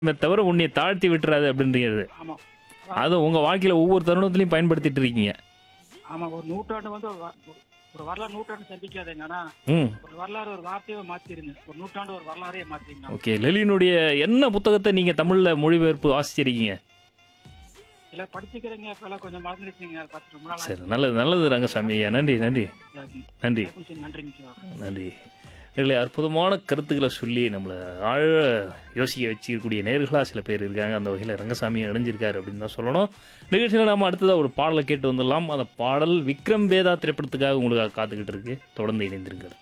இந்த தவிர உன்னை தாழ்த்தி விட்டுறாது அப்படின்றது ஆமா அது உங்க வாழ்க்கையில ஒவ்வொரு தருணத்திலையும் பயன்படுத்திட்டு இருக்கீங்க ஆமா ஒரு நூற்றாண்டு வந்து ஒரு வ- ஒரு வரலாறு நூற்றாண்டு சந்திக்காதீங்க ஆனா ம் ஒரு வரலாறு ஒரு வார்த்தையை மாத்திருங்க ஒரு நூற்றாண்டு ஒரு வரலாறையே மாத்திருங்க ஓகே லெலினுடைய என்ன புத்தகத்தை நீங்க தமிழ்ல மொழிபெயர்ப்பு வாசிச்சிருக்கீங்க இல்ல படிச்சுக்கிறீங்க இப்ப எல்லாம் கொஞ்சம் மறந்துருக்கீங்க அதை பார்த்து ரொம்ப நாள் சரி நல்லது நல்லது ரங்கசாமி ஐயா நன்றி நன்றி ஆச்சு. நன்றி கொஞ்சம் நன்றிங்க சார் நன்றி இல்லை அற்புதமான கருத்துக்களை சொல்லி நம்மளை ஆழ யோசிக்க வச்சிருக்கக்கூடிய நேர்களாக சில பேர் இருக்காங்க அந்த வகையில் ரங்கசாமி அடைஞ்சிருக்காரு அப்படின்னு தான் சொல்லணும் நிகழ்ச்சியில் நாம் அடுத்ததாக ஒரு பாடலை கேட்டு வந்துடலாம் அந்த பாடல் விக்ரம் வேதா திரைப்படத்துக்காக உங்களுக்காக காத்துக்கிட்டு இருக்கு தொடர்ந்து இணைந்திருக்கிறது